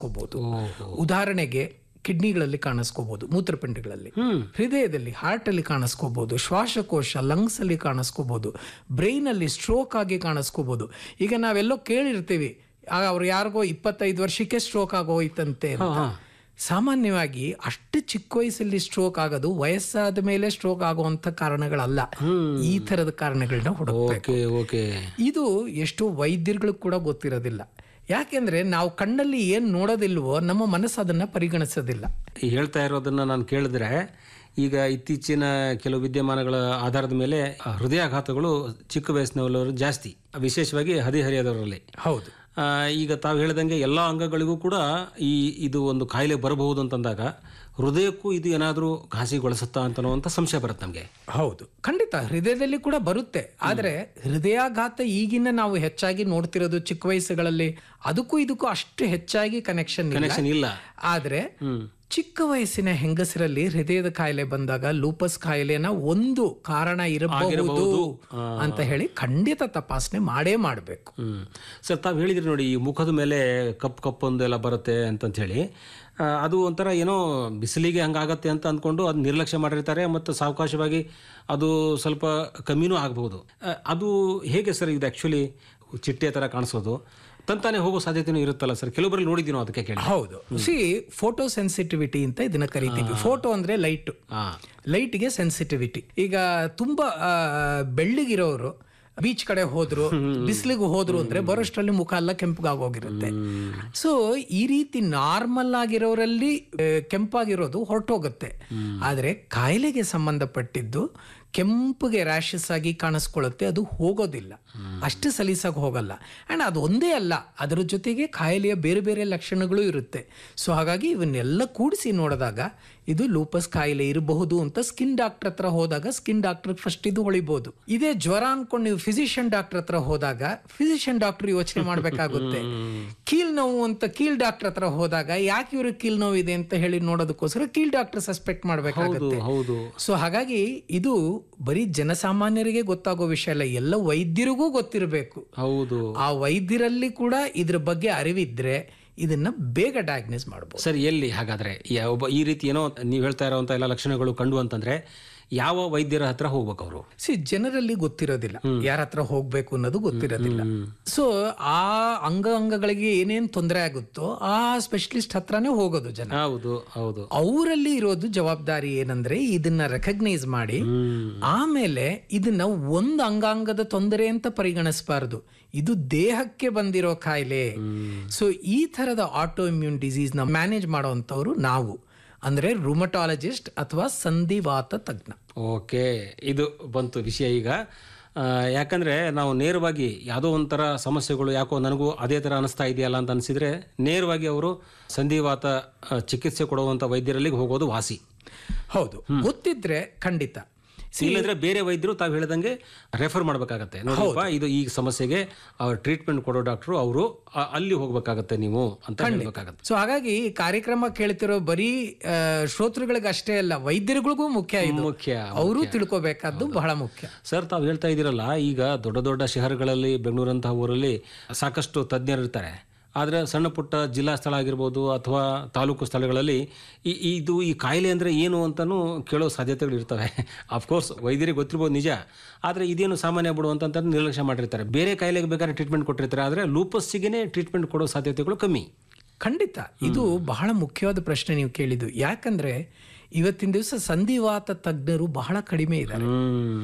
ಕಾಣಿಸ್ಕೋಬಹುದು ಉದಾಹರಣೆಗೆ ಕಿಡ್ನಿಗಳಲ್ಲಿ ಕಾಣಿಸ್ಕೋಬಹುದು ಮೂತ್ರಪಿಂಡಗಳಲ್ಲಿ ಹೃದಯದಲ್ಲಿ ಹಾರ್ಟ್ ಅಲ್ಲಿ ಕಾಣಿಸ್ಕೋಬಹುದು ಶ್ವಾಸಕೋಶ ಲಂಗ್ಸ್ ಅಲ್ಲಿ ಕಾಣಿಸ್ಕೋಬಹುದು ಬ್ರೈನ್ ಅಲ್ಲಿ ಸ್ಟ್ರೋಕ್ ಆಗಿ ಕಾಣಿಸ್ಕೋಬಹುದು ಈಗ ನಾವೆಲ್ಲೋ ಕೇಳಿರ್ತೀವಿ ಆಗ ಅವ್ರು ಯಾರಿಗೋ ಇಪ್ಪತ್ತೈದು ವರ್ಷಕ್ಕೆ ಸ್ಟ್ರೋಕ್ ಆಗೋಯ್ತಂತೆ ಅಂತ ಸಾಮಾನ್ಯವಾಗಿ ಅಷ್ಟು ಚಿಕ್ಕ ವಯಸ್ಸಲ್ಲಿ ಸ್ಟ್ರೋಕ್ ಆಗೋದು ವಯಸ್ಸಾದ ಮೇಲೆ ಸ್ಟ್ರೋಕ್ ಆಗುವಂತ ಕಾರಣಗಳಲ್ಲ ಈ ತರದ ಕಾರಣಗಳನ್ನ ಹುಡುಕ್ಬೇಕು ಓಕೆ ಓಕೆ ಇದು ಎಷ್ಟೋ ವೈದ್ಯರುಗಳು ಕೂಡ ಗೊತ್ತಿರೋದಿಲ್ಲ ಯಾಕೆಂದ್ರೆ ನಾವು ಕಣ್ಣಲ್ಲಿ ಏನ್ ನೋಡೋದಿಲ್ವೋ ನಮ್ಮ ಮನಸ್ಸು ಅದನ್ನ ಪರಿಗಣಿಸೋದಿಲ್ಲ ಈ ಹೇಳ್ತಾ ಇರೋದನ್ನ ನಾನು ಕೇಳಿದ್ರೆ ಈಗ ಇತ್ತೀಚಿನ ಕೆಲವು ವಿದ್ಯಮಾನಗಳ ಆಧಾರದ ಮೇಲೆ ಆ, ಹೃದಯಾಘಾತಗಳು ಚಿಕ್ಕ ವಯಸ್ಸಿನವರು ಜಾಸ್ತಿ ವಿಶೇಷವಾಗಿ ಹದಿಹರಿಯದವರಲ್ಲಿ ಹೌದು ಆ, ಈಗ ತಾವು ಹೇಳ್ದಂಗೆ ಎಲ್ಲ ಅಂಗಗಳಿಗೂ ಕೂಡ ಈ ಇದು ಒಂದು ಕಾಯಿಲೆ ಬರಬಹುದು ಅಂತಂದಾಗ ಹೃದಯಕ್ಕೂ ಇದು ಏನಾದರೂ ಘಾಸಿಗೊಳಿಸುತ್ತಾ ಅಂತನ್ನುವಂಥ ಸಂಶಯ ಬರುತ್ತೆ ನಮಗೆ ಹೌದು ಖಂಡಿತ ಹೃದಯದಲ್ಲಿ ಕೂಡ ಬರುತ್ತೆ ಆದ್ರೆ ಹೃದಯಾಘಾತ ಈಗಿನ ನಾವು ಹೆಚ್ಚಾಗಿ ನೋಡ್ತಿರೋದು ಚಿಕ್ಕ ವಯಸ್ಸುಗಳಲ್ಲಿ ಅದಕ್ಕೂ ಇದಕ್ಕೂ ಅಷ್ಟು ಹೆಚ್ಚಾಗಿ ಕನೆಕ್ಷನ್ ಇಲ್ಲ ಕನೆಕ್ಷನ್ ಇಲ್ಲ ಆದ್ರೆ ಚಿಕ್ಕ ವಯಸ್ಸಿನ ಹೆಂಗಸರಲ್ಲಿ ಹೃದಯದ ಕಾಯಿಲೆ ಬಂದಾಗ ಲೂಪಸ್ ಕಾಯಿಲೆನ ಒಂದು ಕಾರಣ ಇರಬಹುದು ಅಂತ ಹೇಳಿ ಖಂಡಿತ ತಪಾಸಣೆ ಮಾಡೇ ಮಾಡಬೇಕು ಹ್ಮ್ ಸರ್ ತಾವು ಹೇಳಿದ್ರಿ ನೋಡಿ ಈ ಮುಖದ ಮೇಲೆ ಕಪ್ಪು ಕಪ್ಪೊಂದು ಎಲ್ಲ ಬರುತ್ತೆ ಅಂತಂತ ಹೇಳಿ ಆ, ಅದು ಒಂಥರ ಏನೋ ಬಿಸಿಲಿಗೆ ಹಂಗಾಗತ್ತೆ ಅಂತ ಅಂದ್ಕೊಂಡು ಅದು ನಿರ್ಲಕ್ಷ್ಯ ಮಾಡಿರ್ತಾರೆ ಮತ್ತು ಸಾವಕಾಶವಾಗಿ ಅದು ಸ್ವಲ್ಪ ಕಮ್ಮಿನೂ ಆಗಬಹುದು ಅದು ಹೇಗೆ ಸರ್ ಇದು ಆ್ಯಕ್ಚುಲಿ ಚಿಟ್ಟೆ ಥರ ಕಾಣಿಸೋದು ತಂತಾನೆ ಹೋಗೋ ಸಾಧ್ಯತೆನೂ ಇರುತ್ತಲ್ಲ ಸರ್ ಕೆಲವೊಬ್ಬರಲ್ಲಿ ನೋಡಿದ್ದೀವಿ ನಾವು ಅದಕ್ಕೆ ಕೇಳಿ ಹೌದು ಸಿ ಫೋಟೋ ಸೆನ್ಸಿಟಿವಿಟಿ ಅಂತ ಇದನ್ನ ಕರಿತೀವಿ ಫೋಟೋ ಅಂದ್ರೆ ಲೈಟ್ ಹಾಂ ಲೈಟ್ಗೆ ಸೆನ್ಸಿಟಿವಿಟಿ ಈಗ ತುಂಬಾ ಆ, ಬೆಳ್ಳಗಿರೋರು ಬೀಚ್ ಕಡೆ ಹೋದ್ರು ಬಿಸಿಲಿಗೆ ಹೋದ್ರು ಅಂದ್ರೆ ಬರೋಷ್ಟರಲ್ಲಿ ಮುಖ ಎಲ್ಲ ಕೆಂಪಗಾಗೋಗಿರುತ್ತೆ ಸೊ ಈ ರೀತಿ ನಾರ್ಮಲ್ ಆಗಿರೋರಲ್ಲಿ ಆ, ಕೆಂಪಾಗಿರೋದು ಹೊರಟೋಗುತ್ತೆ ಆದ್ರೆ ಕಾಯಿಲೆಗೆ ಸಂಬಂಧಪಟ್ಟಿದ್ದು ಕೆಂಪಗೆ ರ್ಯಾಷಸ್ ಆಗಿ ಕಾಣಿಸ್ಕೊಳ್ಳುತ್ತೆ ಅದು ಹೋಗೋದಿಲ್ಲ ಅಷ್ಟು ಸಲೀಸಾಗಿ ಹೋಗಲ್ಲ ಅಂಡ್ ಅದು ಒಂದೇ ಅಲ್ಲ ಅದರ ಜೊತೆಗೆ ಕಾಯಿಲೆಯ ಬೇರೆ ಬೇರೆ ಲಕ್ಷಣಗಳು ಇರುತ್ತೆ ಸೊ ಹಾಗಾಗಿ ಇವನ್ನೆಲ್ಲ ಕೂಡಿಸಿ ನೋಡಿದಾಗ ಇದು ಲೂಪಸ್ ಕಾಯಿಲೆ ಇರಬಹುದು ಅಂತ ಸ್ಕಿನ್ ಡಾಕ್ಟರ್ ಹತ್ರ ಹೋದಾಗ ಸ್ಕಿನ್ ಡಾಕ್ಟರ್ ಫಸ್ಟ್ ಇದು ಹೊಳಿಬಹುದು ಇದೇ ಜ್ವರ ಅನ್ಕೊಂಡು ನೀವು ಫಿಸಿಷಿಯನ್ ಡಾಕ್ಟರ್ ಹತ್ರ ಹೋದಾಗ ಫಿಸಿಷಿಯನ್ ಡಾಕ್ಟರ್ ಯೋಚನೆ ಮಾಡ್ಬೇಕಾಗುತ್ತೆ ಕೀಲ್ ನೋವು ಅಂತ ಕೀಲ್ ಡಾಕ್ಟರ್ ಹತ್ರ ಹೋದಾಗ ಯಾಕೆ ಇವ್ರಿಗೆ ಕೀಲ್ ನೋವು ಇದೆ ಅಂತ ಹೇಳಿ ನೋಡೋದಕ್ಕೋಸ್ಕರ ಕೀಲ್ ಡಾಕ್ಟರ್ ಸಸ್ಪೆಕ್ಟ್ ಮಾಡ್ಬೇಕಾಗುತ್ತೆ ಹೌದು ಸೊ ಹಾಗಾಗಿ ಇದು ಬರೀ ಜನಸಾಮಾನ್ಯರಿಗೆ ಗೊತ್ತಾಗೋ ವಿಷಯ ಅಲ್ಲ ಎಲ್ಲ ವೈದ್ಯರಿಗೂ ಗೊತ್ತಿರಬೇಕು ಹೌದು ಆ ವೈದ್ಯರಲ್ಲಿ ಕೂಡ ಇದ್ರ ಬಗ್ಗೆ ಅರಿವಿದ್ರೆ ಇದನ್ನ ಬೇಗ ಡಯಾಗ್ನೋಸ್ ಮಾಡಬಹುದು ಸರ್ ಎಲ್ಲಿ ಹಾಗಾದ್ರೆ ಯಾ- ಒಬ್ಬ ಈ ರೀತಿ ಏನೋ ನೀವು ಹೇಳ್ತಾ ಇರೋವಂಥ ಎಲ್ಲ ಲಕ್ಷಣಗಳು ಕಂಡು ಅಂತಂದ್ರೆ ಯಾವ ವೈದ್ಯರ ಹತ್ರ ಹೋಗ್ಬೇಕು ಅವರು ಸಿ ಜನರಲ್ಲಿ ಗೊತ್ತಿರೋದಿಲ್ಲ ಯಾರ ಹತ್ರ ಹೋಗ್ಬೇಕು ಅನ್ನೋದು ಗೊತ್ತಿರೋದಿಲ್ಲ ಸೊ ಆ ಅಂಗ ಅಂಗಗಳಿಗೆ ಏನೇನ್ ತೊಂದರೆ ಆಗುತ್ತೋ ಆ ಸ್ಪೆಷಲಿಸ್ಟ್ ಹತ್ರನೇ ಹೋಗೋದು ಜನ ಹೌದು ಹೌದು ಅವರಲ್ಲಿ ಇರೋದು ಜವಾಬ್ದಾರಿ ಏನಂದ್ರೆ ಇದನ್ನ ರೆಕಗ್ನೈಸ್ ಮಾಡಿ ಆಮೇಲೆ ಇದನ್ನ ಒಂದು ಅಂಗಾಂಗದ ತೊಂದರೆ ಅಂತ ಪರಿಗಣಿಸಬಾರದು ಇದು ದೇಹಕ್ಕೆ ಬಂದಿರೋ ಕಾಯಿಲೆ ಸೊ ಈ ತರದ ಆಟೋ ಇಮ್ಯೂನ್ ಡಿಸೀಸ್ ನ ಮ್ಯಾನೇಜ್ ಮಾಡುವಂತವ್ರು ನಾವು ಅಂದ್ರೆ ರುಮಟಾಲಜಿಸ್ಟ್ ಅಥವಾ ಸಂಧಿವಾತ ತಜ್ಞ ಓಕೆ ಇದು ಬಂತು ವಿಷಯ ಈಗ ಆ, ಯಾಕಂದ್ರೆ ನಾವು ನೇರವಾಗಿ ಯಾವುದೋ ಒಂಥರ ಸಮಸ್ಯೆಗಳು ಯಾಕೋ ನನಗೂ ಅದೇ ಥರ ಅನಿಸ್ತಾ ಇದೆಯಲ್ಲ ಅಂತ ಅನಿಸಿದ್ರೆ ನೇರವಾಗಿ ಅವರು ಸಂಧಿವಾತ ಆ, ಚಿಕಿತ್ಸೆ ಕೊಡುವಂಥ ವೈದ್ಯರಲ್ಲಿ ಹೋಗೋದು ವಾಸಿ ಹೌದು ಗೊತ್ತಿದ್ರೆ ಖಂಡಿತ ಇಲ್ಲದ್ರೆ ಬೇರೆ ವೈದ್ಯರು ತಾವು ಹೇಳ್ದಂಗೆ ರೆಫರ್ ಮಾಡಬೇಕಾಗತ್ತೆ ನೋಡಪ್ಪ ಇದು ಈ ಸಮಸ್ಯೆಗೆ ಟ್ರೀಟ್ಮೆಂಟ್ ಕೊಡೋ ಡಾಕ್ಟ್ರು ಅವರು ಅಲ್ಲಿ ಹೋಗ್ಬೇಕಾಗತ್ತೆ ನೀವು ಅಂತ ಹೇಳ್ಬೇಕಾಗತ್ತೆ ಸೊ ಹಾಗಾಗಿ ಈ ಕಾರ್ಯಕ್ರಮ ಕೇಳ್ತಿರೋ ಬರೀ ಆ, ಶ್ರೋತೃಗಳಿಗೆ ಅಷ್ಟೇ ಅಲ್ಲ ವೈದ್ಯರುಗಳಿಗೂ ಮುಖ್ಯ ಇದು ಮುಖ್ಯ ಅವರು ತಿಳ್ಕೊಬೇಕಾದ್ದು ಬಹಳ ಮುಖ್ಯ ಸರ್ ತಾವು ಹೇಳ್ತಾ ಇದ್ದೀರಲ್ಲ ಈಗ ದೊಡ್ಡ ದೊಡ್ಡ ಶಹರಗಳಲ್ಲಿ ಬೆಂಗಳೂರಂತಹ ಊರಲ್ಲಿ ಸಾಕಷ್ಟು ತಜ್ಞರು ಇರ್ತಾರೆ ಆದರೆ ಸಣ್ಣ ಪುಟ್ಟ ಜಿಲ್ಲಾ ಸ್ಥಳ ಆಗಿರ್ಬೋದು ಅಥವಾ ತಾಲೂಕು ಸ್ಥಳಗಳಲ್ಲಿ ಈ ಈ- ಇದು ಈ ಕಾಯಿಲೆ ಅಂದರೆ ಏನು ಅಂತಲೂ ಕೇಳೋ ಸಾಧ್ಯತೆಗಳು ಇರ್ತವೆ ಅಫ್ಕೋರ್ಸ್ ವೈದ್ಯರಿಗೆ ಗೊತ್ತಿರ್ಬೋದು ನಿಜ ಆದರೆ ಇದೇನು ಸಾಮಾನ್ಯ ಬಿಡು ಅಂತ ನಿರ್ಲಕ್ಷ್ಯ ಮಾಡಿರ್ತಾರೆ ಬೇರೆ ಕಾಯಿಲೆಗೆ ಬೇಕಾದ್ರೆ ಟ್ರೀಟ್ಮೆಂಟ್ ಕೊಟ್ಟಿರ್ತಾರೆ ಆದರೆ ಲೂಪಸ್ಸಿಗೆ ಟ್ರೀಟ್ಮೆಂಟ್ ಕೊಡೋ ಸಾಧ್ಯತೆಗಳು ಕಮ್ಮಿ ಖಂಡಿತ ಇದು ಬಹಳ ಮುಖ್ಯವಾದ ಪ್ರಶ್ನೆ ನೀವು ಕೇಳಿದ್ದು ಯಾಕಂದ್ರೆ ಇವತ್ತಿನ ದಿವಸ ಸಂಧಿವಾತ ತಜ್ಞರು ಬಹಳ ಕಡಿಮೆ ಇದ್ದಾರೆ ಹ್ಮ್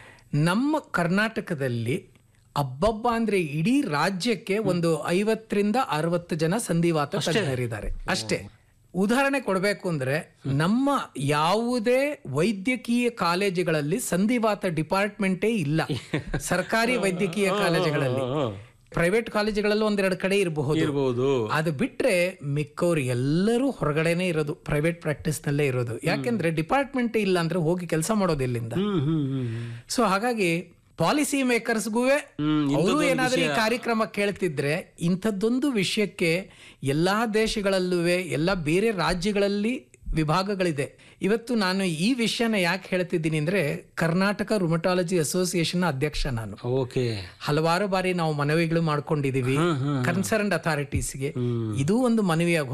ನಮ್ಮ ಕರ್ನಾಟಕದಲ್ಲಿ ಅಬ್ಬಬ್ಬ ಅಂದ್ರೆ ಇಡೀ ರಾಜ್ಯಕ್ಕೆ ಒಂದು ಐವತ್ತರಿಂದ ಅರವತ್ತು ಜನ ಸಂಧಿವಾತ ತಜ್ಞರಿದ್ದಾರೆ ಅಷ್ಟೇ ಉದಾಹರಣೆ ಕೊಡಬೇಕು ಅಂದ್ರೆ ನಮ್ಮ ಯಾವುದೇ ವೈದ್ಯಕೀಯ ಕಾಲೇಜುಗಳಲ್ಲಿ ಸಂಧಿವಾತ ಡಿಪಾರ್ಟ್ಮೆಂಟೇ ಇಲ್ಲ ಸರ್ಕಾರಿ ವೈದ್ಯಕೀಯ ಕಾಲೇಜುಗಳಲ್ಲಿ ಪ್ರೈವೇಟ್ ಕಾಲೇಜುಗಳಲ್ಲೂ ಒಂದೆರಡು ಕಡೆ ಇರಬಹುದು ಇರ್ಬೋದು ಅದು ಬಿಟ್ರೆ ಮಿಕ್ಕವ್ರು ಎಲ್ಲರೂ ಹೊರಗಡೆನೆ ಇರೋದು ಪ್ರೈವೇಟ್ ಪ್ರಾಕ್ಟೀಸ್ ನಲ್ಲೇ ಇರೋದು ಯಾಕೆಂದ್ರೆ ಡಿಪಾರ್ಟ್ಮೆಂಟ್ ಇಲ್ಲ ಅಂದ್ರೆ ಹೋಗಿ ಕೆಲಸ ಮಾಡೋದು ಎಲ್ಲಿಂದ ಹ್ಮ್ ಹ್ಮ್ ಹ್ಮ್ ಸೊ ಹಾಗಾಗಿ ಪಾಲಿಸಿ ಮೇಕರ್ಸ್ಗೂ ಅವರು ಏನಾದ್ರೂ ಈ ಕಾರ್ಯಕ್ರಮ ಕೇಳ್ತಿದ್ರೆ ಇಂಥದ್ದೊಂದು ವಿಷಯಕ್ಕೆ ಎಲ್ಲಾ ದೇಶಗಳಲ್ಲೂ ಎಲ್ಲಾ ಬೇರೆ ರಾಜ್ಯಗಳಲ್ಲಿ ವಿಭಾಗಗಳಿದೆ ಇವತ್ತು ನಾನು ಈ ವಿಷಯನ ಯಾಕೆ ಹೇಳ್ತಿದ್ದೀನಿ ಅಂದ್ರೆ ಕರ್ನಾಟಕ ರುಮಟಾಲಜಿ ಅಸೋಸಿಯೇಷನ್ ಅಧ್ಯಕ್ಷ ನಾನು ಓಕೆ ಹಲವಾರು ಬಾರಿ ನಾವು ಮನವಿಗಳು ಮಾಡ್ಕೊಂಡಿದೀವಿ ಕನ್ಸರ್ನ್ಡ್ ಅಥಾರಿಟೀಸ್ಗೆ ಇದು ಒಂದು ಮನವಿಯಾಗಿ